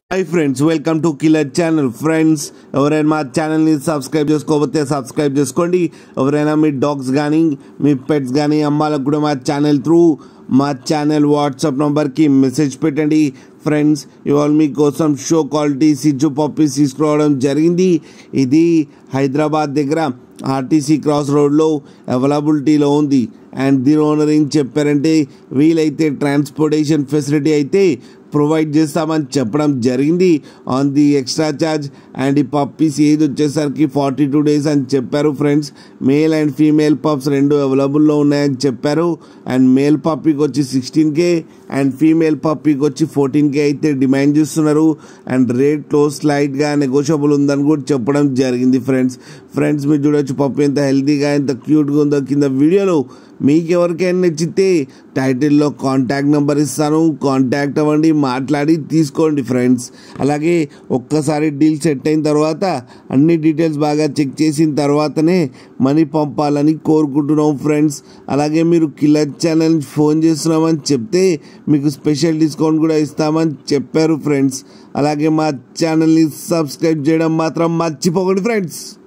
hi friends welcome to killer channel friends ఎవరైనా మా ఛానల్ని సబ్స్క్రైబ్ చేసుకోకపోతే సబ్స్క్రైబ్ చేసుకోండి ఎవరైనా మీ డాగ్స్ కానీ మీ పెట్స్ కానీ అమ్మాలకు కూడా మా ఛానల్ త్రూ మా ఛానల్ వాట్సాప్ నంబర్కి మెసేజ్ పెట్టండి ఫ్రెండ్స్ ఇవాళ మీకోసం షో క్వాలిటీ సిజ్జు పప్పీస్ తీసుకురావడం జరిగింది ఇది హైదరాబాద్ దగ్గర ఆర్టీసీ క్రాస్ రోడ్లో అవైలబిలిటీలో ఉంది అండ్ దీని ఓనర్ ఏం చెప్పారంటే వీలైతే ట్రాన్స్పోర్టేషన్ ఫెసిలిటీ అయితే ప్రొవైడ్ చేస్తామని చెప్పడం జరిగింది on the extra charge and ఈ పప్పీస్ ఏజ్ వచ్చేసరికి ఫార్టీ టూ డేస్ అని చెప్పారు friends male and female pups రెండు అవైలబుల్లో ఉన్నాయని చెప్పారు అండ్ మేల్ పప్పీకి వచ్చి సిక్స్టీన్ కే అండ్ ఫీమేల్ పప్పీకి వచ్చి ఫోర్టీన్ కే అయితే డిమాండ్ చేస్తున్నారు అండ్ రేట్లో స్లైట్గా నెగోషియబుల్ ఉందని కూడా చెప్పడం జరిగింది ఫ్రెండ్స్ ఫ్రెండ్స్ మీరు చూడొచ్చు పప్పు ఎంత హెల్తీగా ఎంత క్యూట్గా ఉందో కింద వీడియోలో మీకు ఎవరికైనా నచ్చితే టైటిల్లో కాంటాక్ట్ నెంబర్ ఇస్తాను కాంటాక్ట్ అవ్వండి మాట్లాడి తీసుకోండి ఫ్రెండ్స్ అలాగే ఒక్కసారి డీల్ సెట్ అయిన తర్వాత అన్ని డీటెయిల్స్ బాగా చెక్ చేసిన తర్వాతనే మనీ పంపాలని కోరుకుంటున్నాం ఫ్రెండ్స్ అలాగే మీరు కిల్లర్ ఛానల్ ఫోన్ చేస్తున్నామని చెప్తే మీకు స్పెషల్ డిస్కౌంట్ కూడా ఇస్తామని చెప్పారు ఫ్రెండ్స్ అలాగే మా ఛానల్ని సబ్స్క్రైబ్ చేయడం మాత్రం మర్చిపోకండి ఫ్రెండ్స్